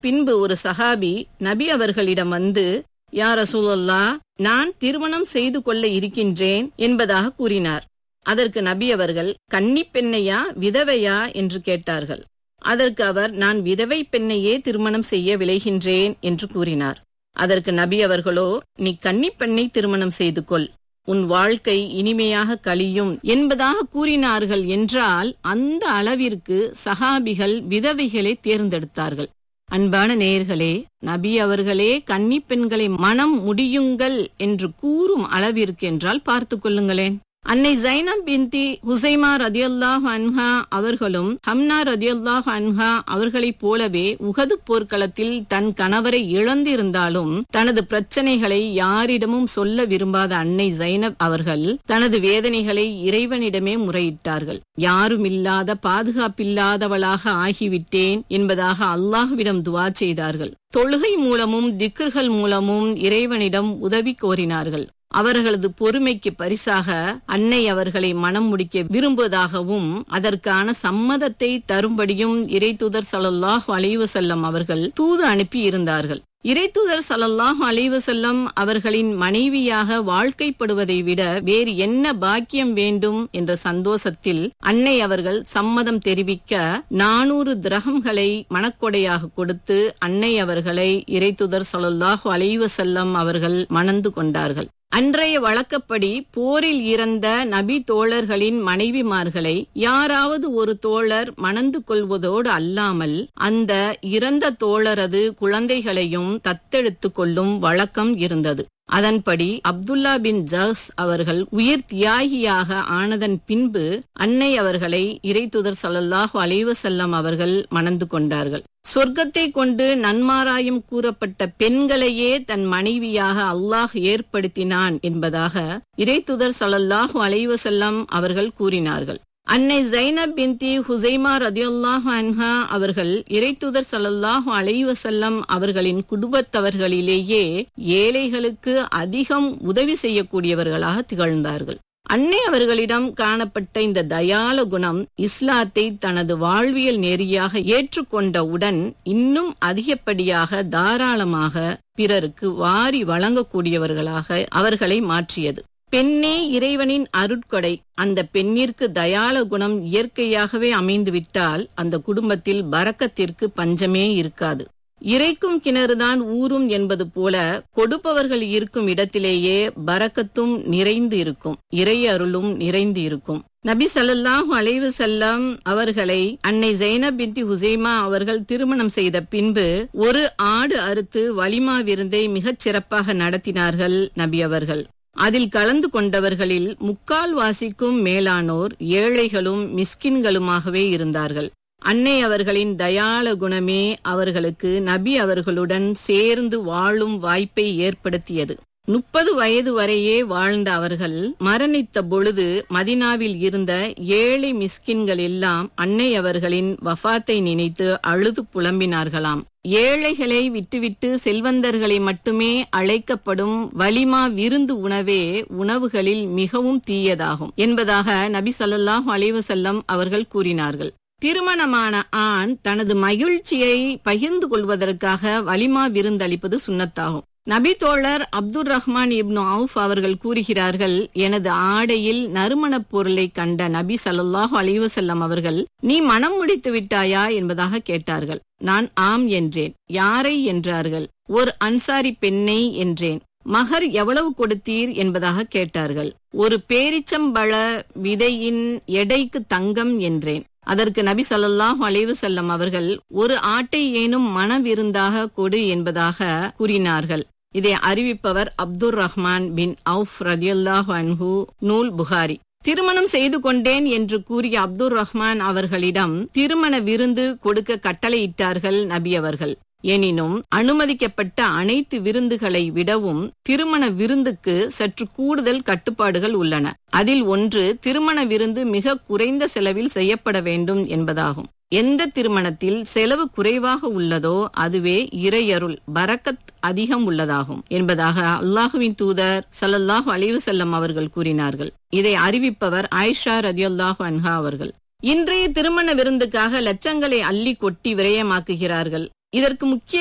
பின்பு ஒரு சஹாபி நபி அவர்களிடம் வந்து யா ரசூலல்லா நான் திருமணம் செய்து கொள்ள இருக்கின்றேன் என்பதாக கூறினார் அதற்கு நபி அவர்கள் கன்னிப் பெண்ணையா விதவையா என்று கேட்டார்கள் அதற்கு அவர் நான் விதவை பெண்ணையே திருமணம் செய்ய விளைகின்றேன் என்று கூறினார் அதற்கு நபி அவர்களோ நீ கன்னிப் பெண்ணை திருமணம் செய்து கொள் உன் வாழ்க்கை இனிமையாக கழியும் என்பதாக கூறினார்கள் என்றால் அந்த அளவிற்கு சஹாபிகள் விதவைகளை தேர்ந்தெடுத்தார்கள் அன்பான நேயர்களே நபி அவர்களே கன்னி பெண்களை மனம் முடியுங்கள் என்று கூறும் அளவிற்கு என்றால் பார்த்து கொள்ளுங்களேன் அன்னை ஜைனப் பின்தி ஹுசைமா ரதியல்லாஹ் அன்ஹா அவர்களும் ஹம்னா ரதியல்லாஹ் அன்ஹா அவர்களைப் போலவே உகது போர்க்களத்தில் தன் கணவரை இழந்திருந்தாலும் தனது பிரச்சனைகளை யாரிடமும் சொல்ல விரும்பாத அன்னை ஜைனப் அவர்கள் தனது வேதனைகளை இறைவனிடமே முறையிட்டார்கள் யாருமில்லாத பாதுகாப்பில்லாதவளாக ஆகிவிட்டேன் என்பதாக அல்லாஹ்விடம் துவா செய்தார்கள் தொழுகை மூலமும் திக்கர்கள் மூலமும் இறைவனிடம் உதவி கோரினார்கள் அவர்களது பொறுமைக்கு பரிசாக அன்னை அவர்களை மனம் முடிக்க விரும்புவதாகவும் அதற்கான சம்மதத்தை தரும்படியும் இறைத்துதர் சல்லாஹ் அலைவசல்லம் அவர்கள் தூது அனுப்பி இருந்தார்கள் இறைத்துதர் சல்லல்லாஹ் அலைவசல்லம் அவர்களின் மனைவியாக வாழ்க்கைப்படுவதை விட வேறு என்ன பாக்கியம் வேண்டும் என்ற சந்தோஷத்தில் அன்னை அவர்கள் சம்மதம் தெரிவிக்க நானூறு திரகங்களை மணக்கொடையாக கொடுத்து அன்னை அவர்களை இறைத்துதர் சல்லல்லாஹ் அலைவசல்லம் அவர்கள் மணந்து கொண்டார்கள் அன்றைய வழக்கப்படி போரில் இறந்த நபி தோழர்களின் மனைவிமார்களை யாராவது ஒரு தோழர் மணந்து கொள்வதோடு அல்லாமல் அந்த இறந்த தோழரது குழந்தைகளையும் தத்தெடுத்து கொள்ளும் வழக்கம் இருந்தது அதன்படி அப்துல்லா பின் ஜஸ் அவர்கள் உயிர் தியாகியாக ஆனதன் பின்பு அன்னை அவர்களை இறைத்துதர் சல்லல்லாஹு அலைவசல்லம் அவர்கள் மணந்து கொண்டார்கள் சொர்க்கத்தை கொண்டு நன்மாராயம் கூறப்பட்ட பெண்களையே தன் மனைவியாக அல்லாஹ் ஏற்படுத்தினான் என்பதாக இறைத்துதர் சல்லல்லாஹு அலைவசல்லம் அவர்கள் கூறினார்கள் அன்னை ஜைனப் பின்தி ஹுசைமா ரதியுல்லாஹ் அன்ஹா அவர்கள் இறைத்துதர் சல்லல்லாஹு அலைவசல்லம் அவர்களின் குடும்பத்தவர்களிலேயே ஏழைகளுக்கு அதிகம் உதவி செய்யக்கூடியவர்களாக திகழ்ந்தார்கள் அன்னை அவர்களிடம் காணப்பட்ட இந்த தயால குணம் இஸ்லாத்தை தனது வாழ்வியல் நெறியாக ஏற்றுக்கொண்டவுடன் இன்னும் அதிகப்படியாக தாராளமாக பிறருக்கு வாரி வழங்கக்கூடியவர்களாக அவர்களை மாற்றியது பெண்ணே இறைவனின் அருட்கொடை அந்த பெண்ணிற்கு தயால குணம் இயற்கையாகவே அமைந்துவிட்டால் அந்த குடும்பத்தில் பறக்கத்திற்கு பஞ்சமே இருக்காது இறைக்கும் கிணறுதான் ஊரும் என்பது போல கொடுப்பவர்கள் இருக்கும் இடத்திலேயே பரக்கத்தும் நிறைந்து இருக்கும் இறை அருளும் நிறைந்து இருக்கும் நபி சல்லாஹூ அலைவு செல்லம் அவர்களை அன்னை ஜெய்னப் பின்தி ஹுசைமா அவர்கள் திருமணம் செய்த பின்பு ஒரு ஆடு அறுத்து வலிமா விருந்தை மிகச் சிறப்பாக நடத்தினார்கள் நபி அவர்கள் அதில் கலந்து கொண்டவர்களில் முக்கால் வாசிக்கும் மேலானோர் ஏழைகளும் மிஸ்கின்களுமாகவே இருந்தார்கள் அன்னை அவர்களின் தயால குணமே அவர்களுக்கு நபி அவர்களுடன் சேர்ந்து வாழும் வாய்ப்பை ஏற்படுத்தியது முப்பது வயது வரையே வாழ்ந்த அவர்கள் மரணித்த பொழுது மதினாவில் இருந்த ஏழை மிஸ்கின்கள் எல்லாம் அன்னை அவர்களின் வஃத்தை நினைத்து அழுது புலம்பினார்களாம் ஏழைகளை விட்டுவிட்டு செல்வந்தர்களை மட்டுமே அழைக்கப்படும் வலிமா விருந்து உணவே உணவுகளில் மிகவும் தீயதாகும் என்பதாக நபி சொல்லாஹு அலைவசல்லம் அவர்கள் கூறினார்கள் திருமணமான ஆண் தனது மகிழ்ச்சியை பகிர்ந்து கொள்வதற்காக வலிமா விருந்தளிப்பது சுண்ணத்தாகும் நபி தோழர் அப்துல் ரஹ்மான் இப்னு அவுஃப் அவர்கள் கூறுகிறார்கள் எனது ஆடையில் நறுமணப் பொருளை கண்ட நபி சல்லாஹூ அலிவசல்லம் அவர்கள் நீ மனம் முடித்து விட்டாயா என்பதாக கேட்டார்கள் நான் ஆம் என்றேன் யாரை என்றார்கள் ஒரு அன்சாரி பெண்ணை என்றேன் மகர் எவ்வளவு கொடுத்தீர் என்பதாக கேட்டார்கள் ஒரு பேரிச்சம்பழ விதையின் எடைக்கு தங்கம் என்றேன் அதற்கு நபி சொல்லாஹு அலைவு செல்லம் அவர்கள் ஒரு ஆட்டை ஏனும் மனவிருந்தாக கொடு என்பதாக கூறினார்கள் இதை அறிவிப்பவர் அப்துல் ரஹ்மான் பின் அவுஃப் ரதியுல்லாஹு அன்ஹு நூல் புகாரி திருமணம் செய்து கொண்டேன் என்று கூறிய அப்துல் ரஹ்மான் அவர்களிடம் திருமண விருந்து கொடுக்க கட்டளையிட்டார்கள் நபி அவர்கள் எனினும் அனுமதிக்கப்பட்ட அனைத்து விருந்துகளை விடவும் திருமண விருந்துக்கு சற்று கூடுதல் கட்டுப்பாடுகள் உள்ளன அதில் ஒன்று திருமண விருந்து மிக குறைந்த செலவில் செய்யப்பட வேண்டும் என்பதாகும் எந்த திருமணத்தில் செலவு குறைவாக உள்ளதோ அதுவே இறையருள் பரக்கத் அதிகம் உள்ளதாகும் என்பதாக அல்லாஹுவின் தூதர் சல்லல்லாஹு அலிவு செல்லம் அவர்கள் கூறினார்கள் இதை அறிவிப்பவர் ஆயிஷா ரதியுல்லாஹு அன்ஹா அவர்கள் இன்றைய திருமண விருந்துக்காக லட்சங்களை அள்ளி கொட்டி விரயமாக்குகிறார்கள் இதற்கு முக்கிய